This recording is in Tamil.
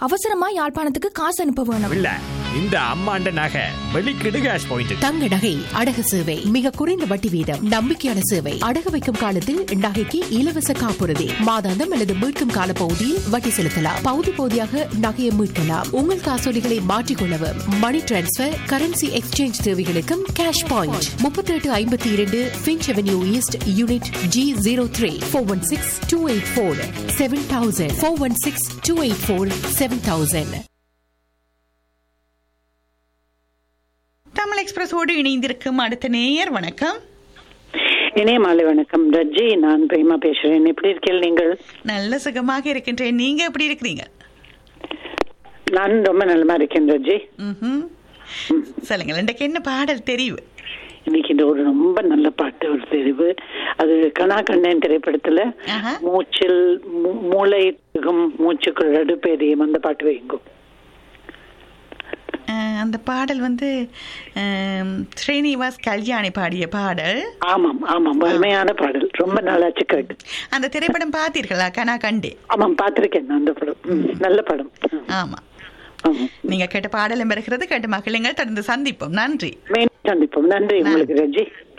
அவசரமா யாழ்ப்பாணத்துக்கு காசு அனுப்ப வேணும் இல்ல இந்த அம்மாண்ட நகை வெளிக்கிடு கேஷ் பாயிண்ட் தங்க நகை அடகு சேவை மிக குறைந்த வட்டி வீதம் நம்பிக்கையான சேவை அடகு வைக்கும் காலத்தில் நகைக்கு இலவச காப்புறுதி மாதாந்தம் அல்லது மீட்கும் கால பகுதியில் வட்டி செலுத்தலாம் பகுதி பகுதியாக நகையை மீட்கலாம் உங்கள் காசோலிகளை மாற்றிக்கொள்ளவும் மணி டிரான்ஸ்பர் கரன்சி எக்ஸ்சேஞ்ச் தேவைகளுக்கும் கேஷ் பாயிண்ட் முப்பத்தி எட்டு ஐம்பத்தி இரண்டு Finch Avenue East unit G zero three four one six two eight four seven thousand four one six two eight four seven thousand Tamil எக்ஸ்பிரஸோடு இணைந்திருக்கும் அடுத்த நேயர் வணக்கம் இணைய மாலை வணக்கம் ரஜி நான் பிரேமா பேசுறேன் எப்படி இருக்கீர்கள் நீங்கள் நல்ல சுகமாக இருக்கின்றேன் நீங்க எப்படி இருக்கிறீங்க நான் ரொம்ப நலமா இருக்கேன் ரஜி ம்ஹும். சொல்லுங்கள் இன்றைக்கு என்ன பாடல் தெரிவு இன்னைக்கு இந்த ஒரு ரொம்ப நல்ல பாட்டு ஒரு தெரிவு அது கனா கண்ணன் திரைப்படத்துல ஆஹா. மூச்சில் மூ- மூளை திகும் மூச்சுக்குள் அடுப்பேரியும் அந்த பாட்டு வைங்கும் அஹ், அந்த பாடல் வந்து அஹ், ஸ்ரீனிவாஸ் கல்யாணி பாடிய பாடல் ஆமாம் ஆமாம் அருமையான பாடல் ரொம்ப நாளாச்சு கேட்டு அந்த திரைப்படம் பார்த்தீர்களா கனா கண்டே ஆமாம் பார்த்திருக்கேன் நான் அந்த படம் ம், நல்ல படம் ம், ஆமா ஆமாம் நீங்க கேட்ட பாடலும் வருகிறது கேட்ட மகிழுங்கள் தொடர்ந்து சந்திப்போம் நன்றி மீண்டும் சந்திப்போம் நன்றி உங்களுக்கு ரஜி